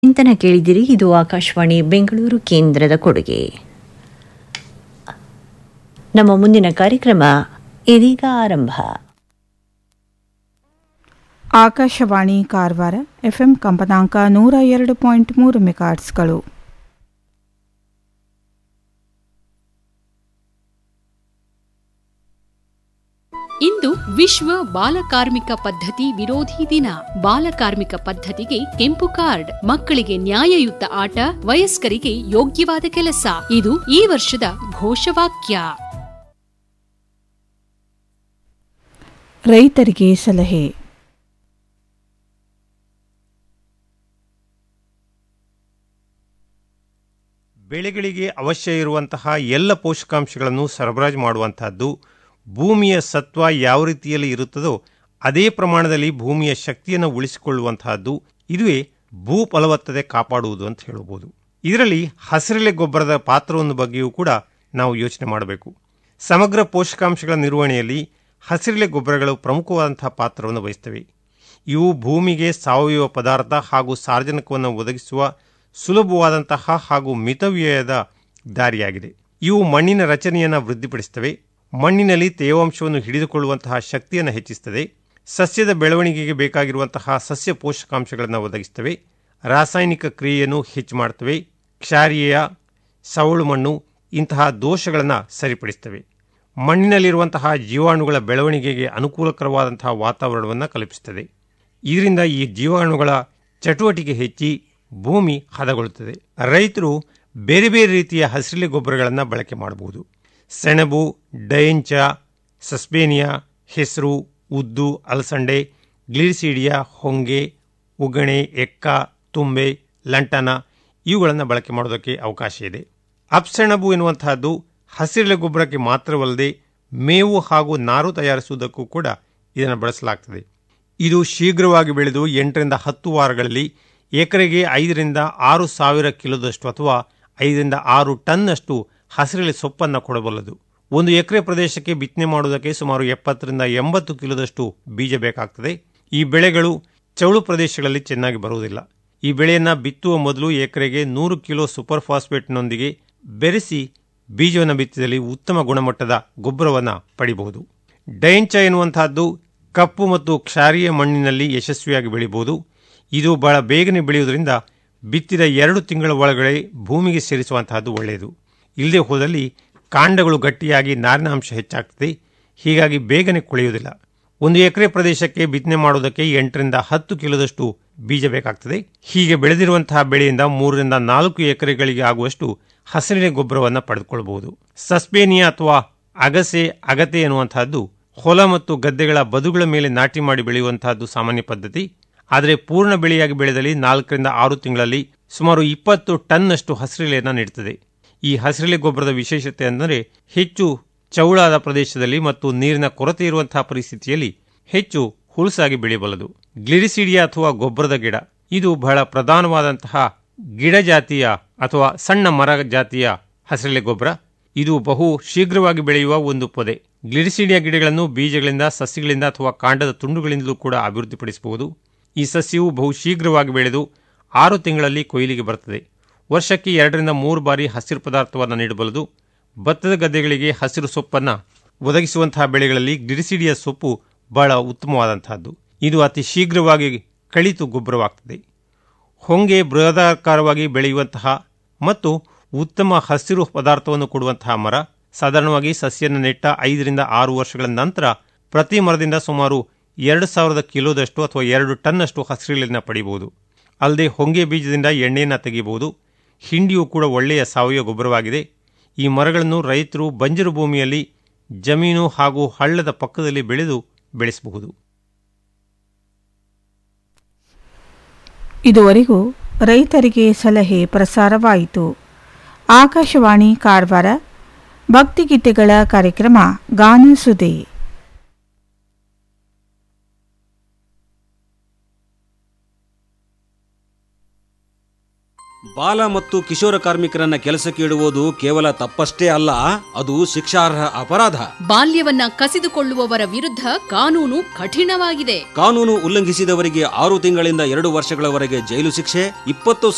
ಚಿಂತನ ಕೇಳಿದಿರಿ ಇದು ಆಕಾಶವಾಣಿ ಬೆಂಗಳೂರು ಕೇಂದ್ರದ ಕೊಡುಗೆ ನಮ್ಮ ಮುಂದಿನ ಕಾರ್ಯಕ್ರಮ ಇದೀಗ ಆರಂಭ ಆಕಾಶವಾಣಿ ಕಾರವಾರ ಎಫ್ಎಂ ಕಂಪನಾಂಕ ನೂರ ಎರಡು ಪಾಯಿಂಟ್ ಮೂರು ಮೆಗಾಟ್ಸ್ಗಳು ಇಂದು ವಿಶ್ವ ಬಾಲಕಾರ್ಮಿಕ ಪದ್ಧತಿ ವಿರೋಧಿ ದಿನ ಬಾಲಕಾರ್ಮಿಕ ಪದ್ಧತಿಗೆ ಕೆಂಪು ಕಾರ್ಡ್ ಮಕ್ಕಳಿಗೆ ನ್ಯಾಯಯುತ ಆಟ ವಯಸ್ಕರಿಗೆ ಯೋಗ್ಯವಾದ ಕೆಲಸ ಇದು ಈ ವರ್ಷದ ಘೋಷವಾಕ್ಯ ರೈತರಿಗೆ ಸಲಹೆ ಬೆಳೆಗಳಿಗೆ ಅವಶ್ಯ ಇರುವಂತಹ ಎಲ್ಲ ಪೋಷಕಾಂಶಗಳನ್ನು ಸರಬರಾಜು ಮಾಡುವಂತಹದ್ದು ಭೂಮಿಯ ಸತ್ವ ಯಾವ ರೀತಿಯಲ್ಲಿ ಇರುತ್ತದೋ ಅದೇ ಪ್ರಮಾಣದಲ್ಲಿ ಭೂಮಿಯ ಶಕ್ತಿಯನ್ನು ಉಳಿಸಿಕೊಳ್ಳುವಂತಹದ್ದು ಇದುವೇ ಭೂ ಫಲವತ್ತತೆ ಕಾಪಾಡುವುದು ಅಂತ ಹೇಳಬಹುದು ಇದರಲ್ಲಿ ಹಸಿರೆಲೆ ಗೊಬ್ಬರದ ಪಾತ್ರವನ್ನು ಬಗ್ಗೆಯೂ ಕೂಡ ನಾವು ಯೋಚನೆ ಮಾಡಬೇಕು ಸಮಗ್ರ ಪೋಷಕಾಂಶಗಳ ನಿರ್ವಹಣೆಯಲ್ಲಿ ಹಸಿರೆಲೆ ಗೊಬ್ಬರಗಳು ಪ್ರಮುಖವಾದಂತಹ ಪಾತ್ರವನ್ನು ವಹಿಸ್ತವೆ ಇವು ಭೂಮಿಗೆ ಸಾವಯವ ಪದಾರ್ಥ ಹಾಗೂ ಸಾರ್ವಜನಿಕವನ್ನು ಒದಗಿಸುವ ಸುಲಭವಾದಂತಹ ಹಾಗೂ ಮಿತವ್ಯಯದ ದಾರಿಯಾಗಿದೆ ಇವು ಮಣ್ಣಿನ ರಚನೆಯನ್ನು ವೃದ್ಧಿಪಡಿಸುತ್ತವೆ ಮಣ್ಣಿನಲ್ಲಿ ತೇವಾಂಶವನ್ನು ಹಿಡಿದುಕೊಳ್ಳುವಂತಹ ಶಕ್ತಿಯನ್ನು ಹೆಚ್ಚಿಸುತ್ತದೆ ಸಸ್ಯದ ಬೆಳವಣಿಗೆಗೆ ಬೇಕಾಗಿರುವಂತಹ ಸಸ್ಯ ಪೋಷಕಾಂಶಗಳನ್ನು ಒದಗಿಸುತ್ತವೆ ರಾಸಾಯನಿಕ ಕ್ರಿಯೆಯನ್ನು ಹೆಚ್ಚು ಮಾಡುತ್ತವೆ ಕ್ಷಾರೀಯ ಸವಳು ಮಣ್ಣು ಇಂತಹ ದೋಷಗಳನ್ನು ಸರಿಪಡಿಸುತ್ತವೆ ಮಣ್ಣಿನಲ್ಲಿರುವಂತಹ ಜೀವಾಣುಗಳ ಬೆಳವಣಿಗೆಗೆ ಅನುಕೂಲಕರವಾದಂತಹ ವಾತಾವರಣವನ್ನು ಕಲ್ಪಿಸುತ್ತದೆ ಇದರಿಂದ ಈ ಜೀವಾಣುಗಳ ಚಟುವಟಿಕೆ ಹೆಚ್ಚಿ ಭೂಮಿ ಹದಗೊಳ್ಳುತ್ತದೆ ರೈತರು ಬೇರೆ ಬೇರೆ ರೀತಿಯ ಹಸಿರೆಲೆ ಗೊಬ್ಬರಗಳನ್ನು ಬಳಕೆ ಮಾಡಬಹುದು ಸೆಣಬು ಡಯಂಚ ಸಸ್ಪೇನಿಯಾ ಹೆಸರು ಉದ್ದು ಅಲಸಂಡೆ ಗ್ಲಿರಿಸೀಡಿಯಾ ಹೊಂಗೆ ಉಗಣೆ ಎಕ್ಕ ತುಂಬೆ ಲಂಟನ ಇವುಗಳನ್ನು ಬಳಕೆ ಮಾಡೋದಕ್ಕೆ ಅವಕಾಶ ಇದೆ ಅಪ್ಸೆಣಬು ಎನ್ನುವಂತಹದ್ದು ಹಸಿರೆಲೆ ಗೊಬ್ಬರಕ್ಕೆ ಮಾತ್ರವಲ್ಲದೆ ಮೇವು ಹಾಗೂ ನಾರು ತಯಾರಿಸುವುದಕ್ಕೂ ಕೂಡ ಇದನ್ನು ಬಳಸಲಾಗ್ತದೆ ಇದು ಶೀಘ್ರವಾಗಿ ಬೆಳೆದು ಎಂಟರಿಂದ ಹತ್ತು ವಾರಗಳಲ್ಲಿ ಎಕರೆಗೆ ಐದರಿಂದ ಆರು ಸಾವಿರ ಕಿಲೋದಷ್ಟು ಅಥವಾ ಐದರಿಂದ ಆರು ಟನ್ನಷ್ಟು ಹಸಿರೆಲೆ ಸೊಪ್ಪನ್ನು ಕೊಡಬಲ್ಲದು ಒಂದು ಎಕರೆ ಪ್ರದೇಶಕ್ಕೆ ಬಿತ್ತನೆ ಮಾಡುವುದಕ್ಕೆ ಸುಮಾರು ಎಪ್ಪತ್ತರಿಂದ ಎಂಬತ್ತು ಕಿಲೋದಷ್ಟು ಬೀಜ ಬೇಕಾಗ್ತದೆ ಈ ಬೆಳೆಗಳು ಚೌಳು ಪ್ರದೇಶಗಳಲ್ಲಿ ಚೆನ್ನಾಗಿ ಬರುವುದಿಲ್ಲ ಈ ಬೆಳೆಯನ್ನು ಬಿತ್ತುವ ಮೊದಲು ಎಕರೆಗೆ ನೂರು ಕಿಲೋ ಸೂಪರ್ ಫಾಸ್ಫೇಟ್ನೊಂದಿಗೆ ಬೆರೆಸಿ ಬೀಜವನ್ನು ಬಿತ್ತಿದಲ್ಲಿ ಉತ್ತಮ ಗುಣಮಟ್ಟದ ಗೊಬ್ಬರವನ್ನು ಪಡಿಬಹುದು ಡೈಂಚ ಎನ್ನುವಂತಹದ್ದು ಕಪ್ಪು ಮತ್ತು ಕ್ಷಾರೀಯ ಮಣ್ಣಿನಲ್ಲಿ ಯಶಸ್ವಿಯಾಗಿ ಬೆಳೆಯಬಹುದು ಇದು ಬಹಳ ಬೇಗನೆ ಬೆಳೆಯುವುದರಿಂದ ಬಿತ್ತಿದ ಎರಡು ತಿಂಗಳ ಒಳಗಡೆ ಭೂಮಿಗೆ ಸೇರಿಸುವಂತಹದ್ದು ಒಳ್ಳೆಯದು ಇಲ್ಲದೆ ಹೋದಲ್ಲಿ ಕಾಂಡಗಳು ಗಟ್ಟಿಯಾಗಿ ನಾರಿನ ಅಂಶ ಹೆಚ್ಚಾಗ್ತದೆ ಹೀಗಾಗಿ ಬೇಗನೆ ಕೊಳೆಯುವುದಿಲ್ಲ ಒಂದು ಎಕರೆ ಪ್ರದೇಶಕ್ಕೆ ಬಿತ್ತನೆ ಮಾಡುವುದಕ್ಕೆ ಎಂಟರಿಂದ ಹತ್ತು ಕಿಲೋದಷ್ಟು ಬೀಜ ಬೇಕಾಗ್ತದೆ ಹೀಗೆ ಬೆಳೆದಿರುವಂತಹ ಬೆಳೆಯಿಂದ ಮೂರರಿಂದ ನಾಲ್ಕು ಎಕರೆಗಳಿಗೆ ಆಗುವಷ್ಟು ಹಸಿರಿನ ಗೊಬ್ಬರವನ್ನು ಪಡೆದುಕೊಳ್ಳಬಹುದು ಸಸ್ಪೇನಿಯಾ ಅಥವಾ ಅಗಸೆ ಅಗತೆ ಎನ್ನುವಂತಹದ್ದು ಹೊಲ ಮತ್ತು ಗದ್ದೆಗಳ ಬದುಗಳ ಮೇಲೆ ನಾಟಿ ಮಾಡಿ ಬೆಳೆಯುವಂತಹದ್ದು ಸಾಮಾನ್ಯ ಪದ್ಧತಿ ಆದರೆ ಪೂರ್ಣ ಬೆಳೆಯಾಗಿ ಬೆಳೆದಲ್ಲಿ ನಾಲ್ಕರಿಂದ ಆರು ತಿಂಗಳಲ್ಲಿ ಸುಮಾರು ಇಪ್ಪತ್ತು ಟನ್ನಷ್ಟು ಹಸಿರೆಲೆಯನ್ನು ನೀಡುತ್ತದೆ ಈ ಹಸಿರೆಲೆ ಗೊಬ್ಬರದ ವಿಶೇಷತೆ ಅಂದರೆ ಹೆಚ್ಚು ಚೌಳಾದ ಪ್ರದೇಶದಲ್ಲಿ ಮತ್ತು ನೀರಿನ ಕೊರತೆ ಇರುವಂತಹ ಪರಿಸ್ಥಿತಿಯಲ್ಲಿ ಹೆಚ್ಚು ಹುಲಸಾಗಿ ಬೆಳೆಯಬಲ್ಲದು ಗ್ಲಿರಿಸಿಡಿಯಾ ಅಥವಾ ಗೊಬ್ಬರದ ಗಿಡ ಇದು ಬಹಳ ಪ್ರಧಾನವಾದಂತಹ ಗಿಡ ಜಾತಿಯ ಅಥವಾ ಸಣ್ಣ ಮರ ಜಾತಿಯ ಹಸಿರೆಲೆ ಗೊಬ್ಬರ ಇದು ಬಹು ಶೀಘ್ರವಾಗಿ ಬೆಳೆಯುವ ಒಂದು ಪೊದೆ ಗ್ಲಿರಿಸಿಡಿಯಾ ಗಿಡಗಳನ್ನು ಬೀಜಗಳಿಂದ ಸಸ್ಯಗಳಿಂದ ಅಥವಾ ಕಾಂಡದ ತುಂಡುಗಳಿಂದಲೂ ಕೂಡ ಅಭಿವೃದ್ಧಿಪಡಿಸಬಹುದು ಈ ಸಸ್ಯವು ಬಹು ಶೀಘ್ರವಾಗಿ ಬೆಳೆದು ಆರು ತಿಂಗಳಲ್ಲಿ ಕೊಯ್ಲಿಗೆ ಬರುತ್ತದೆ ವರ್ಷಕ್ಕೆ ಎರಡರಿಂದ ಮೂರು ಬಾರಿ ಹಸಿರು ಪದಾರ್ಥವನ್ನು ನೀಡಬಲ್ಲದು ಭತ್ತದ ಗದ್ದೆಗಳಿಗೆ ಹಸಿರು ಸೊಪ್ಪನ್ನು ಒದಗಿಸುವಂತಹ ಬೆಳೆಗಳಲ್ಲಿ ಗ್ಲಿರಿಸಿಡಿಯ ಸೊಪ್ಪು ಬಹಳ ಉತ್ತಮವಾದಂತಹದ್ದು ಇದು ಅತಿ ಶೀಘ್ರವಾಗಿ ಕಳಿತು ಗೊಬ್ಬರವಾಗ್ತದೆ ಹೊಂಗೆ ಬೃಹದಾಕಾರವಾಗಿ ಬೆಳೆಯುವಂತಹ ಮತ್ತು ಉತ್ತಮ ಹಸಿರು ಪದಾರ್ಥವನ್ನು ಕೊಡುವಂತಹ ಮರ ಸಾಧಾರಣವಾಗಿ ಸಸ್ಯನ ನೆಟ್ಟ ಐದರಿಂದ ಆರು ವರ್ಷಗಳ ನಂತರ ಪ್ರತಿ ಮರದಿಂದ ಸುಮಾರು ಎರಡು ಸಾವಿರದ ಕಿಲೋದಷ್ಟು ಅಥವಾ ಎರಡು ಟನ್ನಷ್ಟು ಹಸಿರಿನ ಪಡೆಯಬಹುದು ಅಲ್ಲದೆ ಹೊಂಗೆ ಬೀಜದಿಂದ ಎಣ್ಣೆಯನ್ನು ತೆಗೆಯಬಹುದು ಹಿಂಡಿಯು ಕೂಡ ಒಳ್ಳೆಯ ಸಾವಯವ ಗೊಬ್ಬರವಾಗಿದೆ ಈ ಮರಗಳನ್ನು ರೈತರು ಬಂಜರು ಭೂಮಿಯಲ್ಲಿ ಜಮೀನು ಹಾಗೂ ಹಳ್ಳದ ಪಕ್ಕದಲ್ಲಿ ಬೆಳೆದು ಬೆಳೆಸಬಹುದು ಇದುವರೆಗೂ ರೈತರಿಗೆ ಸಲಹೆ ಪ್ರಸಾರವಾಯಿತು ಆಕಾಶವಾಣಿ ಕಾರವಾರ ಭಕ್ತಿಗೀತೆಗಳ ಕಾರ್ಯಕ್ರಮ ಗಾನ ಸುದೆ ಬಾಲ ಮತ್ತು ಕಿಶೋರ ಕಾರ್ಮಿಕರನ್ನ ಕೆಲಸಕ್ಕೆ ಇಡುವುದು ಕೇವಲ ತಪ್ಪಷ್ಟೇ ಅಲ್ಲ ಅದು ಶಿಕ್ಷಾರ್ಹ ಅಪರಾಧ ಬಾಲ್ಯವನ್ನ ಕಸಿದುಕೊಳ್ಳುವವರ ವಿರುದ್ಧ ಕಾನೂನು ಕಠಿಣವಾಗಿದೆ ಕಾನೂನು ಉಲ್ಲಂಘಿಸಿದವರಿಗೆ ಆರು ತಿಂಗಳಿಂದ ಎರಡು ವರ್ಷಗಳವರೆಗೆ ಜೈಲು ಶಿಕ್ಷೆ ಇಪ್ಪತ್ತು